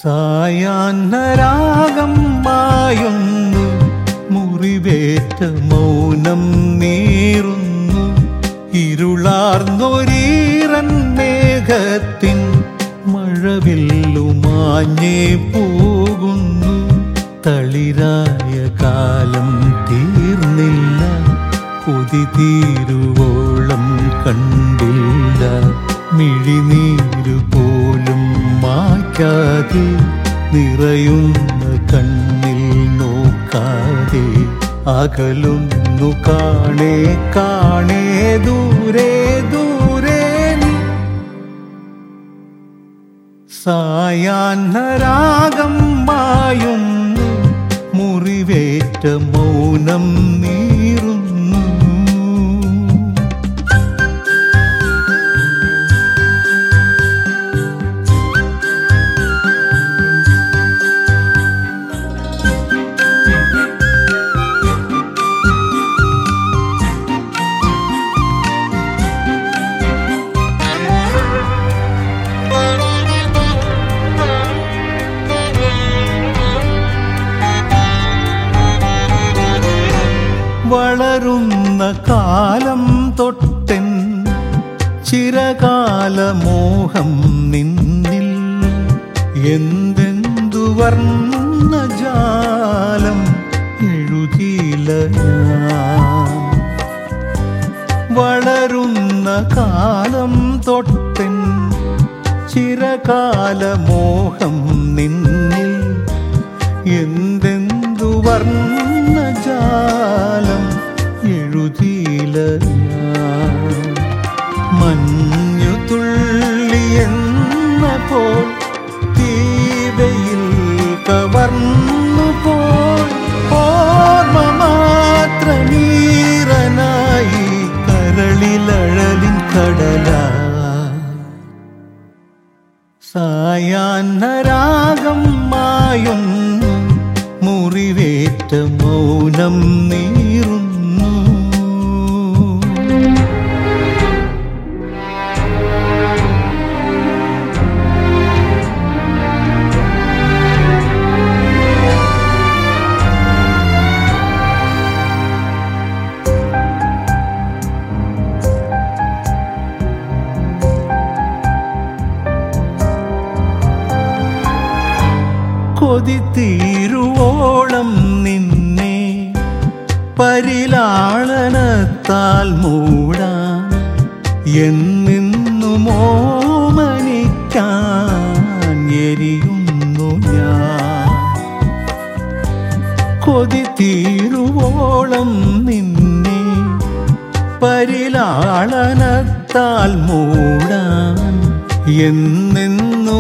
സായാഹ്നരാഗം മായുന്നു മുറിവേറ്റ മൗനം നീറുന്നു ഇരുളാർന്നൊരീറൻ മേഘത്തിൻ മഴവില്ലുമാഞ്ഞേ പോകുന്നു തളിരായ കാലം തീർന്നില്ല കൊതി തീരുവോളം കണ്ടില്ല മിഴിനീരു പോലും മായ്ക്കാതെ നിറയുന്ന കണ്ണിൽ നോക്കാതെ അകലുന്നു കാണേ കാണേ ദൂരെ ദൂരെ നീ സായാഹ്നരാഗം മായുന്നു മുറിവേറ്റ മൗനം നീറുന്നു വളരുന്ന കാലം തൊട്ടൻ ചിരകാല മോഹം നിന്നിൽ എന്തെന്തു വർണ്ണ ജാലം എഴുതിയില്ല ഞാൻ വളരുന്ന കാലം തൊട്ടൻ ചിരകാല മോഹം നിന്നിൽ എന്തെന്തു വർണ്ണ ജാലം എഴുതിയില്ല ഞാൻ മഞ്ഞു തുള്ളിയെന്ന പോൽ തീവയിൽ കവർന്നു പോൽ ഓർമ്മ മാത്രമീറനായി കരളിലഴലിൻ കടലാ സായാഹ്നരാഗം മായുന്നു മുറിവേറ്റ മൗനം നീറുന്നു കൊതി തീരുവോളം നിന്നെ പരിലാളനത്താൽ മൂടാൻ എന്നെന്നു മോമനിക്കാൻ എരിയുന്നു ഞാൻ കൊതി തീരുവോളം നിന്നെ പരിലാളനത്താൽ മൂടാൻ എന്നെന്നു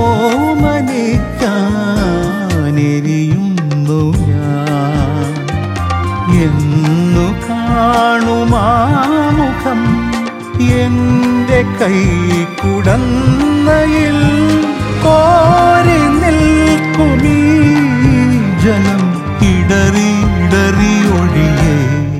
മോമനിക്കാനെരിയുന്നു ഞാൻ എന്നു കാണുമാമുഖം എന്റെ കൈ കുടന്നയിൽ കോരി നിൽക്കുമീ ജനം ഇടറി ഇടറി ഒഴിയേ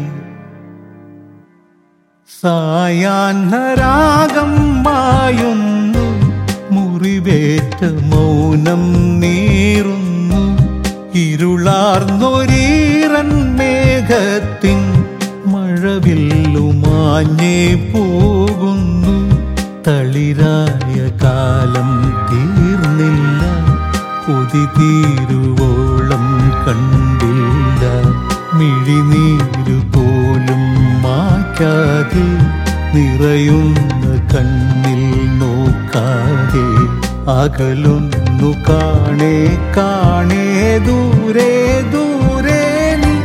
സായാഹ്നരാഗം മായുന്നു മുറിവേറ്റ മൗനം നീറുന്നു ഇരുളാർന്നൊരീറൻ മേഘത്തിൻ മഴവില്ലുമാഞ്ഞേ പോകുന്നു തളിരായ കാലം തീർന്നില്ല കൊതി തീരുവോളം കണ്ടില്ല മിഴിനീരു പോലും മായ്ക്കാതെ നിറയുന്ന കണ്ണിൽ നോക്കാതെ അകലൊന്നു കാണേ കാണേ ദൂരെ ദൂരെ നീ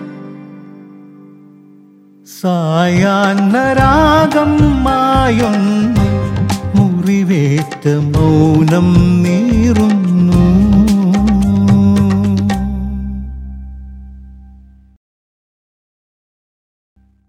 സായാഹ്നരാഗം മായുന്നു മുറിവേറ്റ മൗനം നീറുന്നു